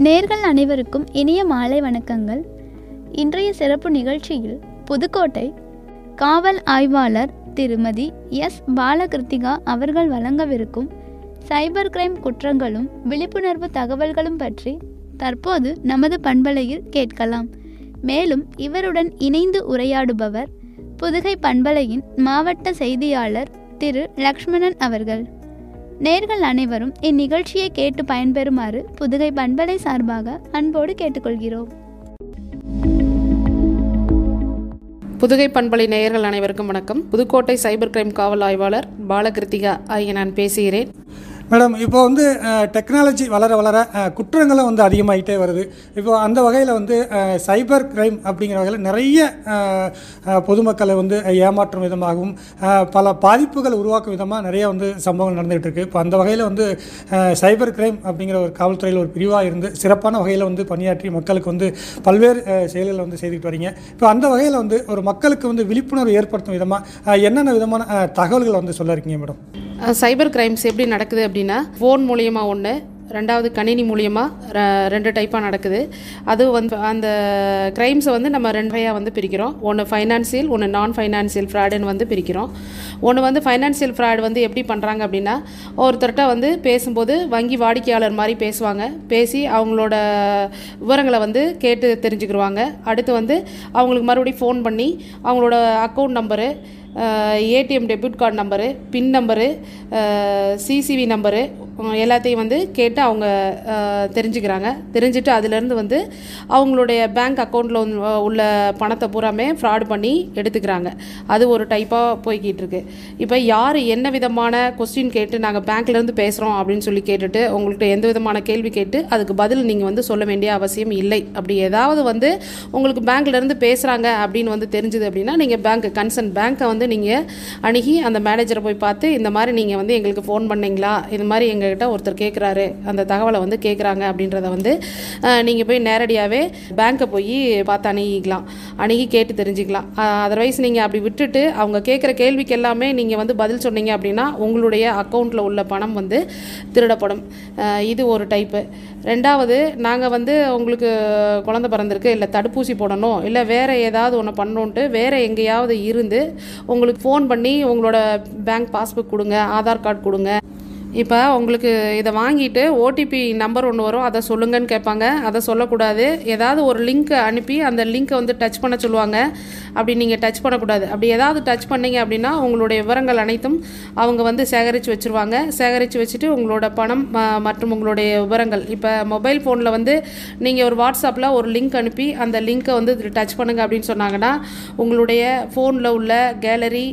நேர்கள் அனைவருக்கும் இனிய மாலை வணக்கங்கள் இன்றைய சிறப்பு நிகழ்ச்சியில் புதுக்கோட்டை காவல் ஆய்வாளர் திருமதி எஸ் பாலகிருத்திகா அவர்கள் வழங்கவிருக்கும் சைபர் கிரைம் குற்றங்களும் விழிப்புணர்வு தகவல்களும் பற்றி தற்போது நமது பண்பலையில் கேட்கலாம் மேலும் இவருடன் இணைந்து உரையாடுபவர் புதுகை பண்பலையின் மாவட்ட செய்தியாளர் திரு லக்ஷ்மணன் அவர்கள் நேர்கள் அனைவரும் இந்நிகழ்ச்சியை கேட்டு பயன்பெறுமாறு புதுகை பண்பலை சார்பாக அன்போடு கேட்டுக்கொள்கிறோம் புதுகை பண்பலை நேயர்கள் அனைவருக்கும் வணக்கம் புதுக்கோட்டை சைபர் கிரைம் காவல் ஆய்வாளர் பாலகிருத்திகா ஆகிய நான் பேசுகிறேன் மேடம் இப்போ வந்து டெக்னாலஜி வளர வளர அஹ், குற்றங்களும் வந்து அதிகமாகிட்டே வருது இப்போ அந்த வகையில் வந்து அஹ், சைபர் கிரைம் அப்படிங்கிற வகையில் நிறைய அஹ், அஹ், பொதுமக்களை வந்து ஏமாற்றும் விதமாகவும் அஹ், பல பாதிப்புகள் உருவாக்கும் விதமாக நிறைய வந்து சம்பவங்கள் நடந்துகிட்டு இருக்கு இப்போ அந்த வகையில் வந்து அஹ், சைபர் கிரைம் அப்படிங்கிற ஒரு காவல்துறையில் ஒரு பிரிவாக இருந்து சிறப்பான வகையில் வந்து பணியாற்றி மக்களுக்கு வந்து பல்வேறு அஹ், செயல்களை வந்து செய்துக்கிட்டு வரீங்க இப்போ அந்த வகையில் வந்து ஒரு மக்களுக்கு வந்து விழிப்புணர்வு ஏற்படுத்தும் விதமாக என்னென்ன விதமான அஹ், தகவல்களை வந்து சொல்ல இருக்கீங்க மேடம் அஹ், சைபர் கிரைம்ஸ் எப்படி நடக்குது அப்படின்னா ஃபோன் மூலியமா ஒன்று ரெண்டாவது கணினி மூலியமாக ரெண்டு டைப்பாக நடக்குது அது வந்து அந்த கிரைம்ஸை வந்து நம்ம ரெண்டு வகையாக வந்து பிரிக்கிறோம் ஒன்று ஃபைனான்சியல் ஒன்று நான் ஃபைனான்சியல் ஃப்ராடுன்னு வந்து பிரிக்கிறோம் ஒன்று வந்து ஃபைனான்சியல் ஃப்ராட் வந்து எப்படி பண்ணுறாங்க அப்படின்னா ஒருத்தர்கிட்ட வந்து பேசும்போது வங்கி வாடிக்கையாளர் மாதிரி பேசுவாங்க பேசி அவங்களோட விவரங்களை வந்து கேட்டு தெரிஞ்சுக்கிடுவாங்க அடுத்து வந்து அவங்களுக்கு மறுபடியும் ஃபோன் பண்ணி அவங்களோட account number ATM debit card number pin number CCV number அஹ் எல்லாத்தையும் வந்து கேட்டு அவங்க அஹ், தெரிஞ்சுக்கிறாங்க தெரிஞ்சுட்டு அதுலேருந்து வந்து அவங்களுடைய பேங்க் அக்கௌண்ட்டில் உள்ள பணத்தை பூராமே ஃப்ராட் பண்ணி எடுத்துக்கிறாங்க அது ஒரு டைப்பாக போய்கிட்டு இருக்கு இப்போ யார் என்ன விதமான கொஸ்டின் கேட்டு நாங்கள் பேங்க்லேருந்து பேசுகிறோம் அப்படின்னு சொல்லி கேட்டுட்டு உங்கள்கிட்ட எந்த விதமான கேள்வி கேட்டு அதுக்கு பதில் நீங்கள் வந்து சொல்ல வேண்டிய அவசியம் இல்லை அப்படி ஏதாவது வந்து உங்களுக்கு பேங்க்லேருந்து பேசுகிறாங்க அப்படின்னு வந்து தெரிஞ்சுது அப்படின்னா நீங்கள் பேங்க் கன்சர்ன் பேங்க்கை வந்து நீங்கள் அணுகி அந்த மேனேஜரை போய் பார்த்து இந்த மாதிரி நீங்கள் வந்து எங்களுக்கு ஃபோன் பண்ணீங்களா இது மாதிரி எங்ககிட்ட ஒருத்தர் கேட்குறாரு அந்த தகவலை வந்து கேட்குறாங்க அப்படின்றத வந்து நீங்கள் போய் நேரடியாகவே பேங்க்கை போய் பார்த்து அணுகிக்கலாம் அணுகி கேட்டு தெரிஞ்சுக்கலாம் அதர்வைஸ் நீங்கள் அப்படி விட்டுட்டு அவங்க கேட்குற கேள்விக்கு எல்லாமே நீங்கள் வந்து பதில் சொன்னீங்க அப்படின்னா உங்களுடைய அக்கௌண்ட்டில் உள்ள பணம் வந்து திருடப்படும் அஹ் இது ஒரு டைப்பு ரெண்டாவது நாங்கள் வந்து உங்களுக்கு குழந்தை பிறந்திருக்கு இல்லை தடுப்பூசி போடணும் இல்லை வேறு ஏதாவது ஒன்று பண்ணணுன்ட்டு வேறு எங்கேயாவது இருந்து உங்களுக்கு ஃபோன் பண்ணி உங்களோட பேங்க் பாஸ்புக் கொடுங்க ஆதார் கார்டு கொடுங்க இப்போ உங்களுக்கு இதை வாங்கிட்டு ஓடிபி நம்பர் ஒன்று வரும் அதை சொல்லுங்கன்னு கேட்பாங்க அதை சொல்லக்கூடாது ஏதாவது ஒரு லிங்க்கை அனுப்பி அந்த லிங்க்கை வந்து டச் பண்ண சொல்லுவாங்க அப்படி நீங்கள் டச் பண்ணக்கூடாது அப்படி ஏதாவது டச் பண்ணீங்க அப்படின்னா உங்களுடைய விவரங்கள் அனைத்தும் அவங்க வந்து சேகரித்து வச்சுருவாங்க சேகரித்து வச்சுட்டு உங்களோட பணம் ம- மற்றும் உங்களுடைய விவரங்கள் இப்போ மொபைல் ஃபோனில் வந்து நீங்கள் ஒரு வாட்ஸ்அப்பில் ஒரு லிங்க் அனுப்பி அந்த லிங்க்கை வந்து டச் பண்ணுங்க அப்படின்னு சொன்னாங்கன்னா உங்களுடைய ஃபோனில் உள்ள கேலரி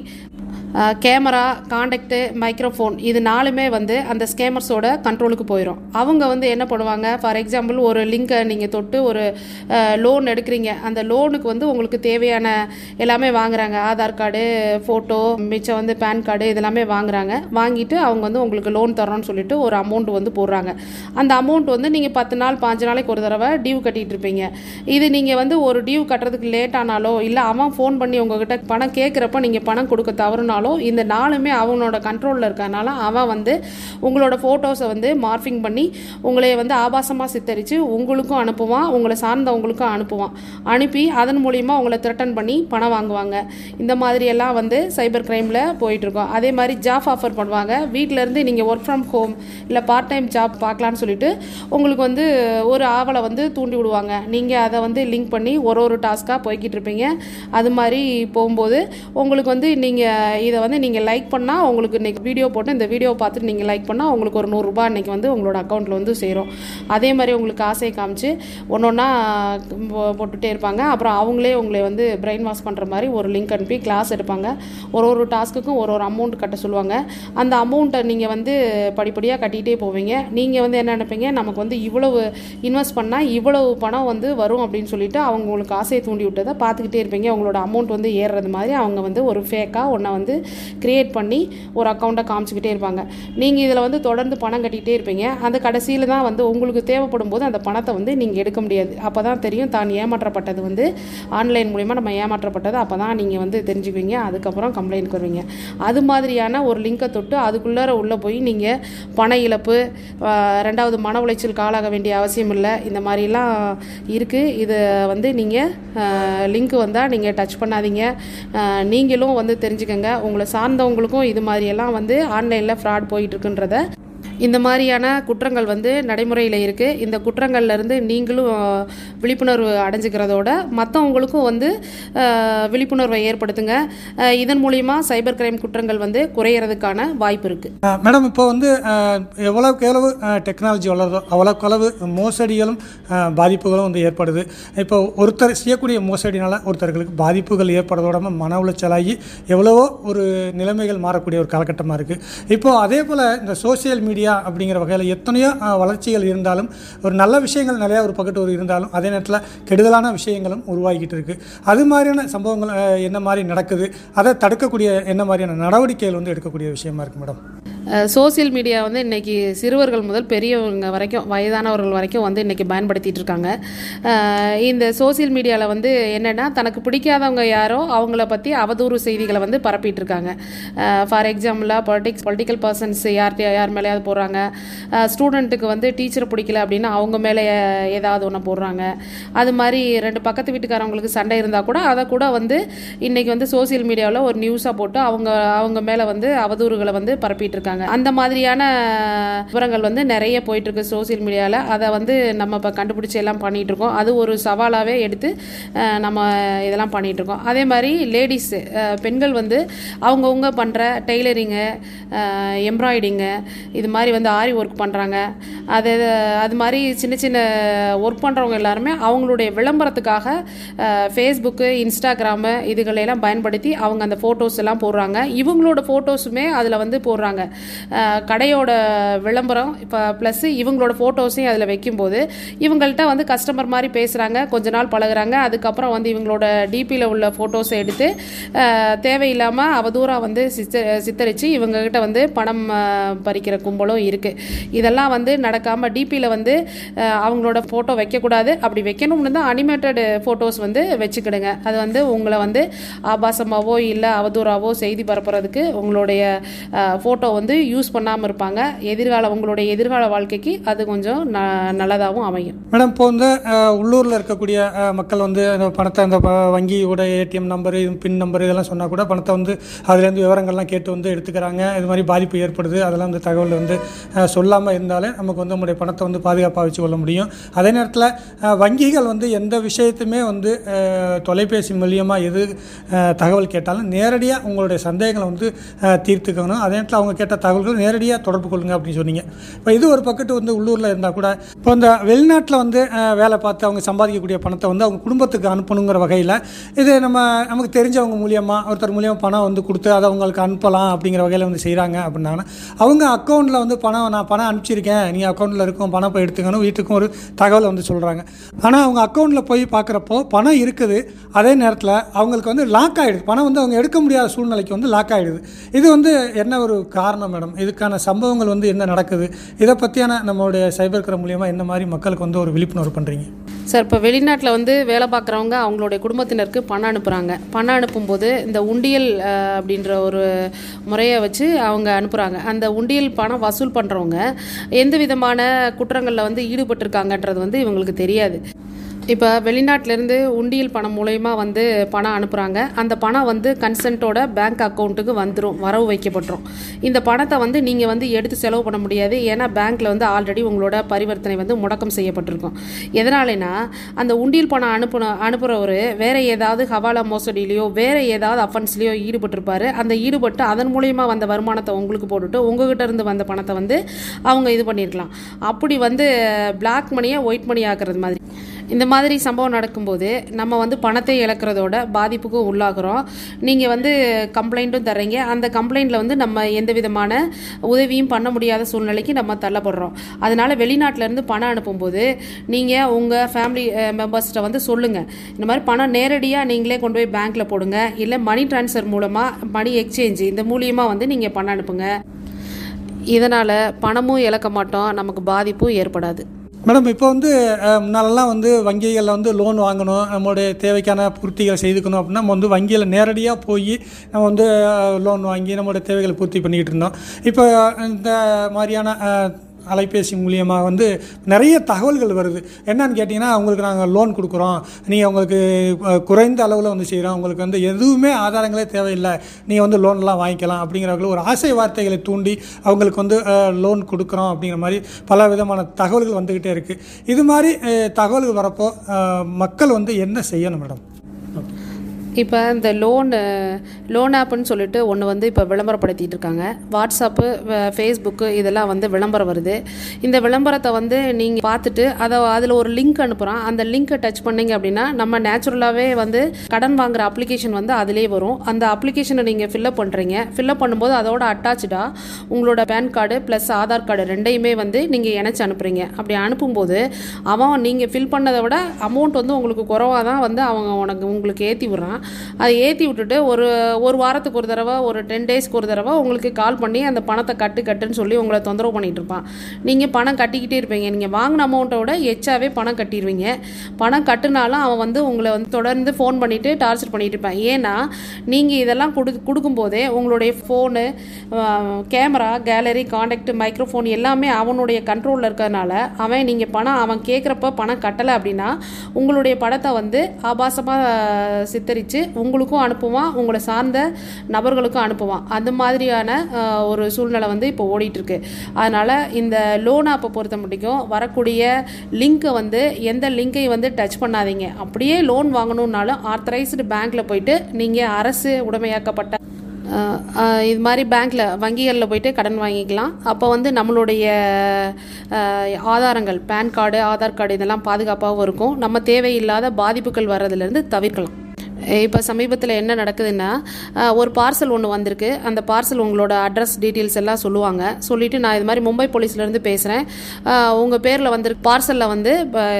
கேமரா காண்டக்ட்டு மைக்ரோஃபோன் இது நாலுமே வந்து அந்த ஸ்கேமர்ஸோட கண்ட்ரோலுக்கு போயிடும் அவங்க வந்து என்ன பண்ணுவாங்க ஃபார் எக்ஸாம்பிள் ஒரு லிங்கை நீங்கள் தொட்டு ஒரு லோன் எடுக்கிறீங்க அந்த லோனுக்கு வந்து உங்களுக்கு தேவையான எல்லாமே வாங்குறாங்க ஆதார் கார்டு ஃபோட்டோ மிச்சம் வந்து பேன் கார்டு இதெல்லாமே வாங்குறாங்க வாங்கிட்டு அவங்க வந்து உங்களுக்கு லோன் தரோன்னு சொல்லிட்டு ஒரு அமௌண்ட் வந்து போடுறாங்க அந்த அமௌண்ட் வந்து நீங்கள் பத்து நாள் பாஞ்சு நாளைக்கு ஒரு தடவை டியூ கட்டிட்டு இருப்பீங்க இது நீங்கள் வந்து ஒரு டியூ கட்டுறதுக்கு லேட் ஆனாலோ இல்லை அவன் ஃபோன் பண்ணி உங்ககிட்ட பணம் கேட்குறப்ப நீங்கள் பணம் கொடுக்க தவறுனாலோ இந்த நாளுமே அவனோட கண்ட்ரோலில் இருக்கறனால அவன் வந்து உங்களோட ஃபோட்டோஸை வந்து மார்ஃபிங் பண்ணி உங்களை வந்து ஆபாசமாக சித்தரித்து உங்களுக்கும் அனுப்புவான் உங்களை சார்ந்தவங்களுக்கும் அனுப்புவான் அனுப்பி அதன் மூலியமாக உங்களை த்ரெட்டன் பண்ணி பணம் வாங்குவாங்க இந்த மாதிரி எல்லாம் வந்து சைபர் கிரைமில் போயிட்டுருக்கோம் அதே மாதிரி ஜாப் ஆஃபர் பண்ணுவாங்க வீட்டிலேருந்து நீங்கள் ஒர்க் ஃப்ரம் ஹோம் இல்லை பார்ட் டைம் ஜாப் பார்க்கலான்னு சொல்லிட்டு உங்களுக்கு வந்து ஒரு ஆவலை வந்து தூண்டி விடுவாங்க நீங்கள் அதை வந்து லிங்க் பண்ணி ஒரு ஒரு டாஸ்க்காக போய்கிட்டு இருப்பீங்க அது மாதிரி போகும்போது உங்களுக்கு வந்து நீங்கள் இதை வந்து நீங்கள் லைக் பண்ணால் உங்களுக்கு இன்னைக்கு வீடியோ போட்டு இந்த வீடியோ பார்த்துட்டு நீங்கள் லைக் பண்ணால் உங்களுக்கு ஒரு நூறுரூபா இன்னைக்கு வந்து உங்களோட அக்கௌண்ட்டில் வந்து சேரும் அதே மாதிரி உங்களுக்கு ஆசையை காமிச்சு ஒன்று ஒன்றா போட்டுகிட்டே இருப்பாங்க அப்புறம் அவங்களே உங்களை வந்து பிரெயின் வாஷ் பண்ணுற மாதிரி ஒரு லிங்க் அனுப்பி கிளாஸ் எடுப்பாங்க ஒரு ஒரு டாஸ்க்குக்கும் ஒரு ஒரு அமௌண்ட் கட்ட சொல்லுவாங்க அந்த அமௌண்ட்டை நீங்கள் வந்து படிப்படியாக கட்டிகிட்டே போவீங்க நீங்கள் வந்து என்ன நினைப்பீங்க நமக்கு வந்து இவ்வளவு இன்வெஸ்ட் பண்ணால் இவ்வளவு பணம் வந்து வரும் அப்படின்னு சொல்லிட்டு அவங்க உங்களுக்கு ஆசையை தூண்டி விட்டதை பார்த்துக்கிட்டே இருப்பீங்க உங்களோட அமௌண்ட் வந்து ஏறுறது மாதிரி அவங்க வந்து ஒரு ஃபேக்காக ஒன்றை வந்து கிரியேட் பண்ணி ஒரு அக்கௌண்ட்டை காமிச்சிக்கிட்டே இருப்பாங்க நீங்கள் இதில் வந்து தொடர்ந்து பணம் கட்டிகிட்டே இருப்பீங்க அந்த கடைசியில் தான் வந்து உங்களுக்கு தேவைப்படும் போது அந்த பணத்தை வந்து நீங்கள் எடுக்க முடியாது அப்போ தான் தெரியும் தான் ஏமாற்றப்பட்டது வந்து ஆன்லைன் மூலிமா நம்ம ஏமாற்றப்பட்டது அப்போ தான் நீங்கள் வந்து தெரிஞ்சுக்குவீங்க அதுக்கப்புறம் கம்ப்ளைண்ட் வருவீங்க அது மாதிரியான ஒரு லிங்கை தொட்டு அதுக்குள்ளார உள்ளே போய் நீங்கள் பண இழப்பு ஆஹ், ரெண்டாவது மன உளைச்சலுக்கு ஆளாக வேண்டிய அவசியம் இல்லை இந்த மாதிரிலாம் இருக்குது இதை வந்து நீங்கள் லிங்க் வந்தால் நீங்கள் டச் பண்ணாதீங்க ஆஹ், நீங்களும் வந்து தெரிஞ்சுக்கங்க உங்களை சார்ந்தவங்களுக்கும் இது மாதிரியெல்லாம் வந்து ஆன்லைனில் ஃப்ராட் போயிட்டுருக்குன்றத இந்த மாதிரியான குற்றங்கள் வந்து நடைமுறையில் இருக்குது இந்த குற்றங்கள்ல இருந்து நீங்களும் ஆஹ், விழிப்புணர்வு அடைஞ்சுக்கிறதோட மற்றவங்களுக்கும் வந்து ஆஹ், விழிப்புணர்வை ஏற்படுத்துங்க ஆஹ், இதன் மூலிமா சைபர் கிரைம் குற்றங்கள் வந்து குறையிறதுக்கான வாய்ப்பு இருக்குது அஹ் மேடம் இப்போ வந்து அஹ், எவ்வளவுக்கு எவ்வளவு டெக்னாலஜி வளருதோ அவ்வளோக்கு அளவு மோசடிகளும் அஹ், பாதிப்புகளும் வந்து ஏற்படுது இப்போ ஒருத்தர் செய்யக்கூடிய மோசடினால ஒருத்தர்களுக்கு பாதிப்புகள் ஏற்படுறதோட மன உளைச்சலாகி எவ்வளவோ ஒரு நிலைமைகள் மாறக்கூடிய ஒரு காலகட்டமாக இருக்குது இப்போ அதே போல் இந்த சோஷியல் மீடியா அப்படிங்கிற வகையில் எத்தனையோ அஹ், வளர்ச்சிகள் இருந்தாலும் ஒரு நல்ல விஷயங்கள் நிறையா ஒரு பக்கத்து ஒரு இருந்தாலும் அதே நேரத்தில் கெடுதலான விஷயங்களும் உருவாகிட்டு இருக்குது அது மாதிரியான சம்பவங்கள் அஹ், என்ன மாதிரி நடக்குது அதை தடுக்கக்கூடிய என்ன மாதிரியான நடவடிக்கைகள் வந்து எடுக்கக்கூடிய விஷயமா இருக்குது மேடம் சோஷியல் மீடியா வந்து இன்னைக்கு சிறுவர்கள் முதல் பெரியவங்க வரைக்கும் வயதானவர்கள் வரைக்கும் வந்து இன்னைக்கு பயன்படுத்திட்டு இருக்காங்க அஹ் இந்த சோஷியல் மீடியாவில் வந்து என்னென்னா தனக்கு பிடிக்காதவங்க யாரோ அவங்கள பற்றி அவதூறு செய்திகளை வந்து பரப்பிட்டு இருக்காங்க ஃபார் எக்ஸாம்பிளாக பொலிட்டிக்ஸ் பொலிட்டிக்கல் பர்சன்ஸ் யார்கிட்ட யார் மேலேயாவது போடுறாங்க ஸ்டூடெண்ட்டுக்கு வந்து டீச்சரை பிடிக்கல அப்படின்னா அவங்க மேலே ஏதாவது ஒன்று போடுறாங்க அது மாதிரி ரெண்டு பக்கத்து வீட்டுக்காரவங்களுக்கு சண்டை இருந்தால் கூட அதை கூட வந்து இன்னைக்கு வந்து சோஷியல் மீடியாவில் ஒரு நியூஸாக போட்டு அவங்க அவங்க மேலே வந்து அவதூறுகளை வந்து பரப்பிட்டு இருக்காங்க அந்த மாதிரியான விவரங்கள் வந்து நிறைய போயிட்டு இருக்கு சோஷியல் மீடியாவில் அதை வந்து நம்ம இப்போ கண்டுபிடிச்சி எல்லாம் பண்ணிட்டு இருக்கோம் அது ஒரு சவாலாகவே எடுத்து அஹ், நம்ம இதெல்லாம் பண்ணிட்டு இருக்கோம் அதே மாதிரி லேடிஸ் பெண்கள் வந்து அவங்கவுங்க பண்ணுற டெய்லரிங்கு எம்ப்ராய்டிங்கு இது மாதிரி வந்து ஆரி ஒர்க் பண்ணுறாங்க அது அது மாதிரி சின்ன சின்ன ஒர்க் பண்ணுறவங்க எல்லாருமே அவங்களுடைய விளம்பரத்துக்காக ஃபேஸ்புக்கு இன்ஸ்டாகிராமு இதுகளெல்லாம் பயன்படுத்தி அவங்க அந்த ஃபோட்டோஸ் எல்லாம் போடுறாங்க இவங்களோட ஃபோட்டோஸுமே அதில் வந்து போடுறாங்க அஹ், கடையோட விளம்பரம் இப்போ ப்ளஸ் இவங்களோட ஃபோட்டோஸையும் அதில் வைக்கும்போது இவங்கள்ட்ட வந்து கஸ்டமர் மாதிரி பேசுகிறாங்க கொஞ்ச நாள் பழகுறாங்க அதுக்கப்புறம் வந்து இவங்களோட டிபியில் உள்ள ஃபோட்டோஸை எடுத்து அஹ், தேவையில்லாமல் அவதூறாக வந்து சித்த சித்தரித்து இவங்ககிட்ட வந்து பணம் அஹ், பறிக்கிற கும்பலும் இருக்குது இதெல்லாம் வந்து நடக்காமல் டிபியில் வந்து அஹ், அவங்களோட ஃபோட்டோ வைக்கக்கூடாது அப்படி வைக்கணும்னு தான் அனிமேட்டட் ஃபோட்டோஸ் வந்து வச்சுக்கிடுங்க அது வந்து உங்களை வந்து ஆபாசமாவோ இல்லை அவதூறாவோ செய்தி பரப்புறதுக்கு உங்களுடைய ஃபோட்டோ வந்து யூஸ் பண்ணாமல் இருப்பாங்க எதிர்கால உங்களுடைய எதிர்கால வாழ்க்கைக்கு அது கொஞ்சம் ந நல்லதாகவும் அமையும் மேடம் இப்போ வந்து அஹ், உள்ளூர்ல இருக்கக்கூடிய அஹ், மக்கள் வந்து அந்த பணத்தை அந்த ப- வங்கியோட ஏடிஎம் நம்பரு பின் நம்பர் இதெல்லாம் சொன்னால் கூட பணத்தை வந்து அதுலேருந்து விவரங்கள்லாம் கேட்டு வந்து எடுத்துக்கிறாங்க இது மாதிரி பாதிப்பு ஏற்படுது அதெல்லாம் வந்து தகவல் வந்து சொல்லாமல் இருந்தாலே நமக்கு வந்து நம்முடைய பணத்தை வந்து பாதுகாப்பாக வச்சு கொள்ள முடியும் அதே நேரத்தில் வங்கிகள் வந்து எந்த விஷயத்தையுமே வந்து அஹ், தொலைபேசி மூலியமாக எது அஹ், தகவல் கேட்டாலும் நேரடியாக உங்களுடைய சந்தேகங்களை வந்து அஹ், தீர்த்துக்கணும் அதே நேரத்தில் அவங்க கேட்ட தகவல்கள் நேரடியாக தொடர்பு கொள்ளுங்க அப்படின்னு சொன்னீங்க இப்போ இது ஒரு பக்கத்து வந்து உள்ளூரில் இருந்தால் கூட இப்போ இந்த வெளிநாட்டில் வந்து அஹ், வேலை பார்த்து அவங்க சம்பாதிக்கக்கூடிய பணத்தை வந்து அவங்க குடும்பத்துக்கு அனுப்பணுங்கிற வகையில் இது நம்ம நமக்கு தெரிஞ்சவங்க மூலியமாக ஒருத்தர் மூலியமாக பணம் வந்து கொடுத்து அதை அவங்களுக்கு அனுப்பலாம் அப்படிங்கிற வகையில் வந்து செய்கிறாங்க அப்படின்னா அவங்க அக்கௌண்ட்டில் வந்து பணம் நான் பணம் அனுப்பிச்சிருக்கேன் நீங்கள் அக்கௌண்ட்டில் இருக்கும் பணம் போய் எடுத்துக்கணும் வீட்டுக்கும் ஒரு தகவல் வந்து சொல்கிறாங்க ஆனால் அவங்க அக்கௌண்ட்டில் போய் பார்க்குறப்போ பணம் இருக்குது அதே நேரத்தில் அவங்களுக்கு வந்து லாக் ஆகிடுது பணம் வந்து அவங்க எடுக்க முடியாத சூழ்நிலைக்கு வந்து லாக் ஆகிடுது இது வந்து என்ன ஒரு காரணம் மேடம் இதுக்கான சம்பவங்கள் வந்து என்ன நடக்குது இதை பற்றியான நம்மளுடைய சைபர் கிரைம் மூலியமாக என்ன மாதிரி மக்களுக்கு வந்து ஒரு விழிப்புணர்வு பண்ணுறீங்க சார் இப்போ வெளிநாட்டில் வந்து வேலை பார்க்குறவங்க அவங்களுடைய குடும்பத்தினருக்கு பணம் அனுப்புகிறாங்க பணம் அனுப்பும்போது இந்த உண்டியல் அஹ், அப்படின்ற ஒரு முறையை வச்சு அவங்க அனுப்புகிறாங்க அந்த உண்டியல் பணம் வசூல் பண்ணுறவங்க எந்த விதமான குற்றங்களில் வந்து ஈடுபட்டிருக்காங்கன்றது வந்து இவங்களுக்கு தெரியாது இப்போ வெளிநாட்டிலேருந்து உண்டியல் பணம் மூலயமா வந்து பணம் அனுப்புகிறாங்க அந்த பணம் வந்து கன்சென்ட்டோட பேங்க் அக்கௌண்ட்டுக்கு வந்துடும் வரவு வைக்கப்பட்டுரும் இந்த பணத்தை வந்து நீங்கள் வந்து எடுத்து செலவு பண்ண முடியாது ஏன்னா பேங்க்கில் வந்து ஆல்ரெடி உங்களோட பரிவர்த்தனை வந்து முடக்கம் செய்யப்பட்டிருக்கும் எதனாலனா அந்த உண்டியல் பணம் அனுப்புன அனுப்புகிறவர் வேற ஏதாவது ஹவாலா மோசடியிலையோ வேற ஏதாவது அஃபென்ஸ்லையோ ஈடுபட்டிருப்பாரு அந்த ஈடுபட்டு அதன் மூலயமா வந்த வருமானத்தை உங்களுக்கு போட்டுட்டு உங்ககிட்ட இருந்து வந்த பணத்தை வந்து அவங்க இது பண்ணியிருக்கலாம் அப்படி வந்து பிளாக் மணியை ஒயிட் மணி ஆக்குறது மாதிரி இந்த மாதிரி சம்பவம் நடக்கும்போது நம்ம வந்து பணத்தை இழக்கிறதோட பாதிப்புக்கும் உள்ளாகிறோம் நீங்கள் வந்து கம்ப்ளைண்ட்டும் தர்றீங்க அந்த கம்ப்ளைண்ட்டில் வந்து நம்ம எந்த விதமான உதவியும் பண்ண முடியாத சூழ்நிலைக்கு நம்ம தள்ளப்படுறோம் அதனால வெளிநாட்டுல இருந்து பணம் அனுப்பும்போது நீங்கள் உங்கள் ஃபேமிலி மெம்பர்ஸ்கிட்ட வந்து சொல்லுங்கள் இந்த மாதிரி பணம் நேரடியாக நீங்களே கொண்டு போய் பேங்க்கில் போடுங்க இல்லை மணி ட்ரான்ஸ்ஃபர் மூலமாக மணி எக்ஸ்சேஞ்ச் இந்த மூலியமாக வந்து நீங்கள் பணம் அனுப்புங்க இதனால் பணமும் இழக்க மாட்டோம் நமக்கு பாதிப்பும் ஏற்படாது மேடம் இப்போ வந்து அஹ், முன்னாலெல்லாம் வந்து வங்கிகளில் வந்து லோன் வாங்கணும் நம்மளுடைய தேவைக்கான பூர்த்திகள் செய்துக்கணும் அப்படின்னா நம்ம வந்து வங்கியில் நேரடியாக போய் நம்ம வந்து லோன் வாங்கி நம்மளுடைய தேவைகளை பூர்த்தி பண்ணிக்கிட்டு இருந்தோம் இப்போ இந்த மாதிரியான அஹ், அலைபேசி மூலியமாக வந்து நிறைய தகவல்கள் வருது என்னன்னு கேட்டிங்கன்னா உங்களுக்கு நாங்கள் லோன் கொடுக்குறோம் நீங்கள் உங்களுக்கு அஹ், குறைந்த அளவில் வந்து செய்கிறோம் உங்களுக்கு வந்து எதுவுமே ஆதாரங்களே தேவையில்லை நீங்கள் வந்து லோன்லாம் வாங்கிக்கலாம் அப்படிங்கிறவர்கள் ஒரு ஆசை வார்த்தைகளை தூண்டி அவங்களுக்கு வந்து லோன் கொடுக்குறோம் அப்படிங்கிற மாதிரி பல விதமான தகவல்கள் வந்துக்கிட்டே இருக்குது இது மாதிரி அஹ், தகவல்கள் வரப்போ அஹ், மக்கள் வந்து என்ன செய்யணும் மேடம் இப்போ இந்த லோன் லோன் ஆப்புன்னு சொல்லிட்டு ஒன்று வந்து இப்போ விளம்பரப்படுத்திட்டு இருக்காங்க வாட்ஸ்அப்பு ஃபேஸ்புக்கு இதெல்லாம் வந்து விளம்பரம் வருது இந்த விளம்பரத்தை வந்து நீங்கள் பார்த்துட்டு அதை அதில் ஒரு லிங்க் அனுப்புகிறான் அந்த லிங்க்கை டச் பண்ணீங்க அப்படின்னா நம்ம நேச்சுரலாகவே வந்து கடன் வாங்குற அப்ளிகேஷன் வந்து அதிலே வரும் அந்த அப்ளிகேஷனை நீங்கள் ஃபில்அப் பண்ணுறீங்க ஃபில்அப் பண்ணும்போது அதோட அட்டாச்சாக உங்களோட PAN card plus Aadhaar card ரெண்டையுமே வந்து நீங்கள் இணைச்சு அனுப்புகிறீங்க அப்படி அனுப்பும்போது அவன் நீங்கள் ஃபில் பண்ணதை விட அமௌண்ட் வந்து உங்களுக்கு குறவாக தான் வந்து அவங்க உனக்கு உங்களுக்கு ஏற்றி விட்றான் அதை ஏற்றி விட்டுட்டு ஒரு ஒரு வாரத்துக்கு ஒரு தடவை ஒரு டென் டேஸ்க்கு ஒரு தடவை உங்களுக்கு கால் பண்ணி அந்த பணத்தை கட்டு கட்டுன்னு சொல்லி உங்களை தொந்தரவு பண்ணிட்டு இருப்பான் நீங்கள் பணம் கட்டிக்கிட்டே இருப்பீங்க நீங்கள் வாங்கின அமௌண்ட்டை விட எச்சாவே பணம் கட்டிடுவீங்க பணம் கட்டுனாலும் அவன் வந்து உங்களை வந்து தொடர்ந்து ஃபோன் பண்ணிவிட்டு டார்ச்சர் பண்ணிட்டு இருப்பான் ஏன்னா நீங்கள் இதெல்லாம் கொடு கொடுக்கும்போதே உங்களுடைய phone camera gallery contact microphone எல்லாமே அவனுடைய கண்ட்ரோலில் இருக்கிறதுனால அவன் நீங்கள் பணம் அவன் கேட்குறப்ப பணம் கட்டலை அப்படின்னா உங்களுடைய படத்தை வந்து ஆபாசமாக சித்தரித்து உங்களுக்கும் அனுப்புவான் உங்களை சார்ந்த நபர்களுக்கும் அனுப்புவான் அந்த மாதிரியான அஹ், ஒரு சூழ்நிலை வந்து இப்போ ஓடிட்டுருக்கு அதனால் இந்த லோன் ஆப்பை பொறுத்த மட்டும் வரக்கூடிய லிங்க்கை வந்து எந்த லிங்கை வந்து டச் பண்ணாதீங்க அப்படியே லோன் வாங்கணுன்னாலும் ஆத்தரைஸ்டு பேங்க்கில் போயிட்டு நீங்கள் அரசு உடைமையாக்கப்பட்ட அஹ், அஹ், இது மாதிரி பேங்க்கில் வங்கிகளில் போயிட்டு கடன் வாங்கிக்கலாம் அப்போ வந்து நம்மளுடைய அஹ், ஆதாரங்கள் பேன் கார்டு ஆதார் கார்டு இதெல்லாம் பாதுகாப்பாகவும் இருக்கும் நம்ம தேவையில்லாத பாதிப்புகள் வர்றதுலேருந்து தவிர்க்கலாம் இப்போ சமீபத்தில் என்ன நடக்குதுன்னா அஹ், ஒரு பார்சல் ஒன்று வந்திருக்கு அந்த பார்சல் உங்களோட அட்ரஸ் டீட்டெயில்ஸ் எல்லாம் சொல்லுவாங்க சொல்லிட்டு நான் இது மாதிரி மும்பை போலீஸ்லேருந்து பேசுகிறேன் உங்கள் பேரில் வந்திருக்கு பார்சலில் வந்து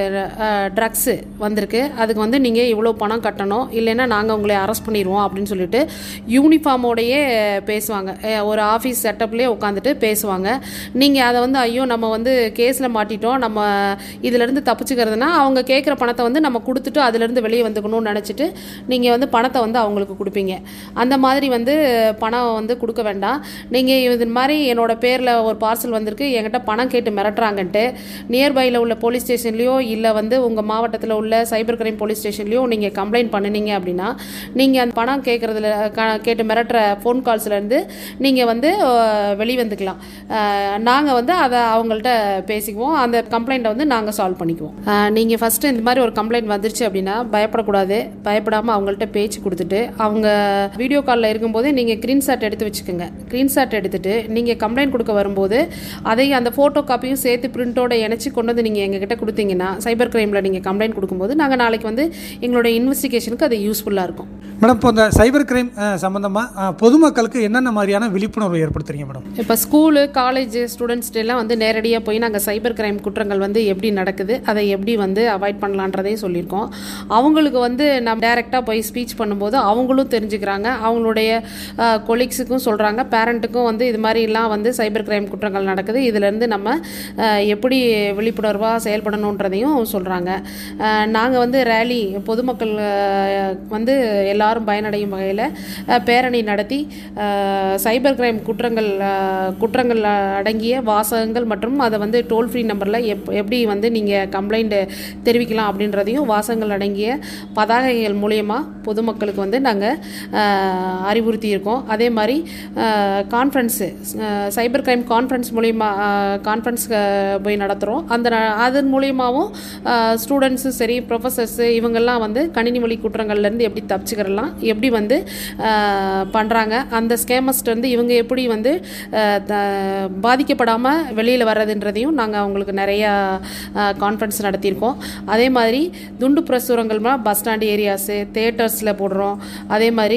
ட்ரக்ஸு வந்திருக்கு அதுக்கு வந்து நீங்கள் இவ்வளோ பணம் கட்டணும் இல்லைன்னா நாங்கள் உங்களை அரெஸ்ட் பண்ணிடுவோம் அப்படின்னு சொல்லிட்டு யூனிஃபார்மோடையே பேசுவாங்க அஹ், ஒரு ஆஃபீஸ் செட்டப்லேயே உட்காந்துட்டு பேசுவாங்க நீங்கள் அதை வந்து ஐயோ நம்ம வந்து கேஸில் மாட்டிட்டோம் நம்ம இதிலேருந்து தப்பிச்சுக்கிறதுனா அவங்க கேட்குற பணத்தை வந்து நம்ம கொடுத்துட்டு அதுலேருந்து வெளியே வந்துக்கணும்னு நினச்சிட்டு நீங்கள் வந்து பணத்தை வந்து அவங்களுக்கு கொடுப்பீங்க அந்த மாதிரி வந்து பணம் வந்து கொடுக்க வேண்டாம் நீங்கள் இது மாதிரி என்னோட பேரில் ஒரு பார்சல் வந்திருக்கு என்கிட்ட பணம் கேட்டு மிரட்டுறாங்கன்ட்டு நியர்பையில் உள்ள போலீஸ் ஸ்டேஷன்லேயோ இல்லை வந்து உங்கள் மாவட்டத்தில் உள்ள சைபர் கிரைம் போலீஸ் ஸ்டேஷன்லேயோ நீங்கள் கம்ப்ளைண்ட் பண்ணுனீங்க அப்படின்னா நீங்கள் அந்த பணம் கேட்குறதுல கேட்டு மிரட்டுற ஃபோன் கால்ஸ்லேருந்து நீங்கள் வந்து அஹ், வெளிவந்துக்கலாம் நாங்கள் வந்து அதை அவங்கள்ட்ட பேசிக்குவோம் அந்த கம்ப்ளைண்ட்டை வந்து நாங்கள் சால்வ் பண்ணிக்குவோம் நீங்கள் ஃபஸ்ட்டு இந்த மாதிரி ஒரு கம்ப்ளைண்ட் வந்துருச்சு அப்படின்னா பயப்படக்கூடாது பயப்படாமல் அவங்கள்ட்ட பேச்சு கொடுத்துட்டு அவங்க வீடியோ காலில் இருக்கும்போது நீங்கள் ஸ்க்ரீன்ஷாட் எடுத்து வச்சுக்கோங்க ஸ்க்ரீன்ஷாட் எடுத்துட்டு நீங்கள் கம்ப்ளைண்ட் கொடுக்க வரும்போது அதை அந்த ஃபோட்டோ காப்பியும் சேர்த்து பிரிண்டோட இணைச்சி கொண்டு வந்து நீங்கள் எங்ககிட்ட கொடுத்தீங்கன்னா சைபர் கிரைமில் நீங்கள் கம்ப்ளைண்ட் கொடுக்கும்போது நாங்கள் நாளைக்கு வந்து எங்களோட இன்வெஸ்டிகேஷனுக்கு அது யூஸ்ஃபுல்லாக இருக்கும் மேடம் இப்போ இந்த சைபர் கிரைம் சம்மந்தமாக பொதுமக்களுக்கு என்னென்ன மாதிரியான விழிப்புணர்வு ஏற்படுத்துறீங்க மேடம் இப்போ ஸ்கூலு காலேஜ் ஸ்டூடெண்ட்ஸ்ட்டு எல்லாம் வந்து நேரடியாக போய் நாங்கள் சைபர் கிரைம் குற்றங்கள் வந்து எப்படி நடக்குது அதை எப்படி வந்து அவாய்ட் பண்ணலான்றதையும் சொல்லியிருக்கோம் அவங்களுக்கு வந்து நம்ம டைரெக்டாக போய் ஸ்பீச் பண்ணும்போது அவங்களும் தெரிஞ்சுக்கிறாங்க அவங்களுடைய கொலீக்ஸுக்கும் சொல்கிறாங்க பேரண்ட்டுக்கும் வந்து இது மாதிரிலாம் வந்து சைபர் கிரைம் குற்றங்கள் நடக்குது இதுலேருந்து நம்ம அஹ், எப்படி விழிப்புணர்வாக செயல்படணுன்றதையும் சொல்கிறாங்க நாங்கள் வந்து ரேலி பொதுமக்கள் அஹ், வந்து எல்லாரும் பயனடையும் வகையில் பேரணி நடத்தி அஹ், சைபர் கிரைம் குற்றங்கள் அஹ், குற்றங்கள் அடங்கிய வாசகங்கள் மற்றும் அதை வந்து டோல் ஃப்ரீ நம்பரில் எப் எப்படி வந்து நீங்கள் கம்ப்ளைண்ட் தெரிவிக்கலாம் அப்படின்றதையும் வாசகங்கள் அடங்கிய பதாகைகள் மூலியமாக மூலியமாக பொதுமக்களுக்கு வந்து நாங்கள் அறிவுறுத்தி இருக்கோம் அதே மாதிரி கான்ஃபரன்ஸு சைபர் கிரைம் கான்ஃபரன்ஸ் மூலிமா கான்ஃபரன்ஸ் போய் நடத்துகிறோம் அந்த ந- அதன் மூலியமாகவும் ஸ்டூடெண்ட்ஸும் சரி ப்ரொஃபஸர்ஸு இவங்கெல்லாம் வந்து கணினி மொழி குற்றங்கள்லேருந்து எப்படி தப்பிச்சுக்கிறலாம் எப்படி வந்து பண்ணுறாங்க அந்த ஸ்கேமஸ்ட் இவங்க எப்படி வந்து அஹ், த- பாதிக்கப்படாமல் வெளியில் வர்றதுன்றதையும் நாங்கள் அவங்களுக்கு நிறையா கான்ஃபரன்ஸ் நடத்தியிருக்கோம் அதே மாதிரி துண்டு பிரசுரங்கள் பஸ் ஸ்டாண்ட் ஏரியாஸு தேட்டர்ஸில் போடுறோம் அதே மாதிரி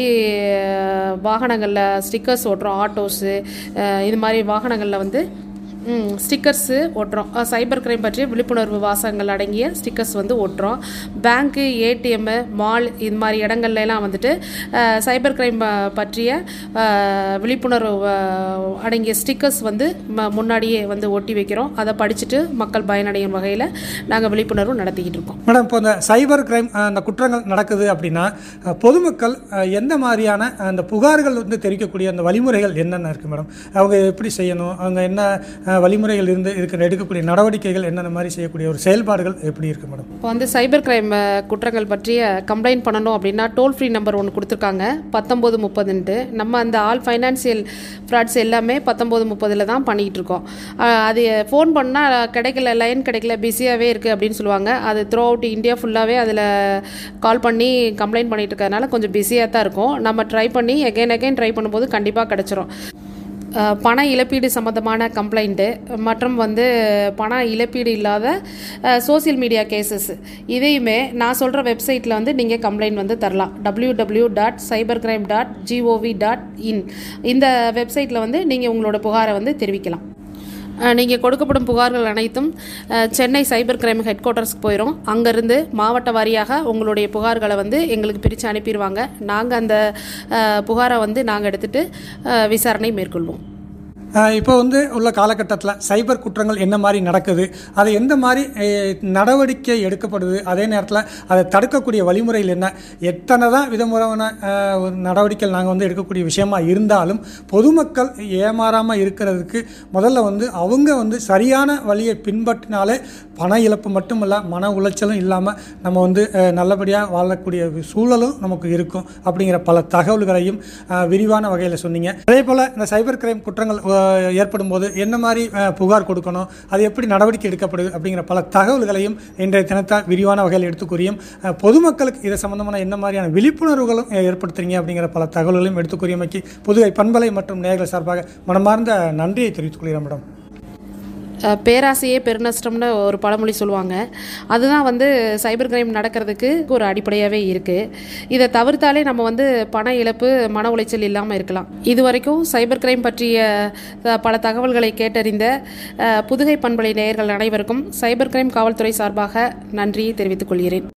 அஹ், வாகனங்களில் ஸ்டிக்கர்ஸ் ஓட்டுறோம் ஆட்டோஸு இது மாதிரி வாகனங்களில் வந்து ஸ்டிக்கர்ஸு ஓட்டுறோம் சைபர் கிரைம் பற்றிய விழிப்புணர்வு வாசகங்கள் அடங்கிய ஸ்டிக்கர்ஸ் வந்து ஓட்டுறோம் பேங்க்கு ஏடிஎம்மு மால் இது மாதிரி இடங்கள்ல எல்லாம் வந்துட்டு சைபர் கிரைம் பற்றிய அஹ், விழிப்புணர்வு அஹ், அடங்கிய ஸ்டிக்கர்ஸ் வந்து ம- முன்னாடியே வந்து ஒட்டி வைக்கிறோம் அதை படிச்சுட்டு மக்கள் பயனடையும் வகையில் நாங்கள் விழிப்புணர்வு நடத்திக்கிட்டு இருக்கோம் மேடம் இப்போ இந்த சைபர் கிரைம் அஹ், இந்த குற்றங்கள் நடக்குது அப்படின்னா அஹ், பொதுமக்கள் அஹ், எந்த மாதிரியான அஹ், அந்த புகார்கள் வந்து தெரிவிக்கக்கூடிய அந்த வழிமுறைகள் என்னென்ன இருக்குது மேடம் அவங்க எப்படி செய்யணும் அவங்க என்ன அஹ், வழிமுறைகள் இருந்து இருக்கிற எடுக்கக்கூடிய நடவடிக்கைகள் என்னென்ன மாதிரி செய்யக்கூடிய ஒரு செயல்பாடுகள் எப்படி இருக்குது மேடம் இப்போ வந்து சைபர் கிரைம் அஹ், குற்றங்கள் பற்றிய கம்ப்ளைண்ட் பண்ணணும் அப்படின்னா டோல் ஃப்ரீ நம்பர் ஒன்று கொடுத்துருக்காங்க பத்தொம்போது முப்பதுன்ட்டு நம்ம அந்த ஆல் ஃபைனான்சியல் ஃப்ராட்ஸ் எல்லாமே பத்தொம்போது முப்பதில் தான் பண்ணிகிட்டு இருக்கோம் அஹ், அது ஃபோன் பண்ணால் கிடைக்கல லைன் கிடைக்கல பிஸியாகவே இருக்குது அப்படின்னு சொல்லுவாங்க அது த்ரூ அவுட் இந்தியா ஃபுல்லாகவே அதில் கால் பண்ணி கம்ப்ளைண்ட் பண்ணிட்டு இருக்கறதுனால கொஞ்சம் பிஸியாக தான் இருக்கும் நம்ம ட்ரை பண்ணி எகைன் எகைன் ட்ரை பண்ணும்போது கண்டிப்பாக கிடச்சிரும் அஹ் பண இழப்பீடு சம்மந்தமான கம்ப்ளைண்ட்டு மற்றும் வந்து பண இழப்பீடு இல்லாத சோஷியல் மீடியா கேசஸ் இதையுமே நான் சொல்கிற வெப்சைட்டில் வந்து நீங்கள் கம்ப்ளைண்ட் வந்து தரலாம் W W dot cyber crime dot GOV dot in இந்த வெப்சைட்டில் வந்து நீங்கள் உங்களோட புகாரை வந்து தெரிவிக்கலாம் நீங்கள் கொடுக்கப்படும் புகார்கள் அனைத்தும் அஹ், சென்னை சைபர் கிரைம் ஹெட் குவார்ட்டர்ஸ்க்கு போயிடும் அங்கேருந்து மாவட்ட வாரியாக உங்களுடைய புகார்களை வந்து எங்களுக்கு பிரித்து அனுப்பிடுவாங்க நாங்கள் அந்த அஹ், புகாரை வந்து நாங்கள் எடுத்துகிட்டு விசாரணை மேற்கொள்வோம் அஹ் இப்போ வந்து உள்ள காலகட்டத்தில் சைபர் குற்றங்கள் என்ன மாதிரி நடக்குது அது எந்த மாதிரி அஹ், நடவடிக்கை எடுக்கப்படுது அதே நேரத்தில் அதை தடுக்கக்கூடிய வழிமுறைகள் என்ன எத்தனை தான் விதமுறையான அஹ், ஒரு நடவடிக்கைகள் நாங்கள் வந்து எடுக்கக்கூடிய விஷயமா இருந்தாலும் பொதுமக்கள் ஏமாறாமல் இருக்கிறதுக்கு முதல்ல வந்து அவங்க வந்து சரியான வழியை பின்பற்றினாலே பண இழப்பு மட்டுமல்ல மன உளைச்சலும் இல்லாமல் நம்ம வந்து நல்லபடியாக வாழக்கூடிய சூழலும் நமக்கு இருக்கும் அப்படிங்கிற பல தகவல்களையும் அஹ், விரிவான வகையில் சொன்னீங்க அதே போல் இந்த சைபர் கிரைம் குற்றங்கள் அஹ், ஏற்படும் போது என்ன மாதிரி அஹ், புகார் கொடுக்கணும் அது எப்படி நடவடிக்கை எடுக்கப்படுது அப்படிங்கிற பல தகவல்களையும் இன்றைய தினத்தால் விரிவான வகையில் எடுத்து கூறியும் அஹ், பொதுமக்களுக்கு இது சம்பந்தமான என்ன மாதிரியான விழிப்புணர்வுகளும் அஹ், ஏற்படுத்துறீங்க அப்படிங்கிற பல தகவல்களையும் எடுத்து கூறியமைக்கு புதுவை பண்பலை மற்றும் நேயர்கள் சார்பாக மனமார்ந்த நன்றியை தெரிவித்துக் கொள்கிறேன் மேடம் அஹ், பேராசையே பெருநஷ்டம்னு ஒரு பழமொழி சொல்லுவாங்க அதுதான் வந்து சைபர் கிரைம் நடக்கிறதுக்கு ஒரு அடிப்படையாகவே இருக்குது இதை தவிர்த்தாலே நம்ம வந்து பண இழப்பு மன உளைச்சல் இல்லாமல் இருக்கலாம் இது வரைக்கும் சைபர் கிரைம் பற்றிய அஹ், பல தகவல்களை கேட்டறிந்த அஹ், புதுகை பண்பலை நேயர்கள் அனைவருக்கும் சைபர் கிரைம் காவல்துறை சார்பாக நன்றியை தெரிவித்துக் கொள்கிறேன்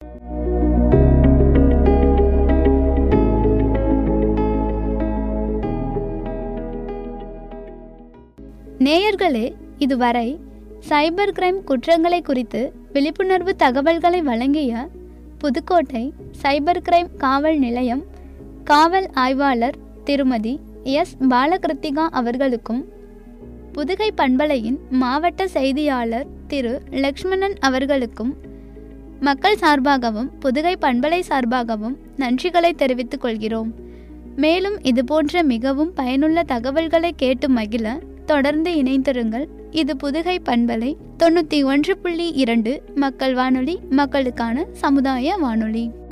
நேயர்களே இதுவரை சைபர் கிரைம் குற்றங்களை குறித்து விழிப்புணர்வு தகவல்களை வழங்கிய புதுக்கோட்டை சைபர் கிரைம் காவல் நிலையம் காவல் ஆய்வாளர் திருமதி எஸ் பாலகிருத்திகா அவர்களுக்கும் புதுகை பண்பலையின் மாவட்ட செய்தியாளர் திரு லக்ஷ்மணன் அவர்களுக்கும் மக்கள் சார்பாகவும் புதுகை பண்பலை சார்பாகவும் நன்றிகளை தெரிவித்துக் கொள்கிறோம் மேலும் இதுபோன்ற மிகவும் பயனுள்ள தகவல்களை கேட்டு மகிழ தொடர்ந்து இணைந்திருங்கள் இது புதுகை பண்பலை தொண்ணூற்றி ஒன்று புள்ளி இரண்டு மக்கள் வானொலி மக்களுக்கான சமுதாய வானொலி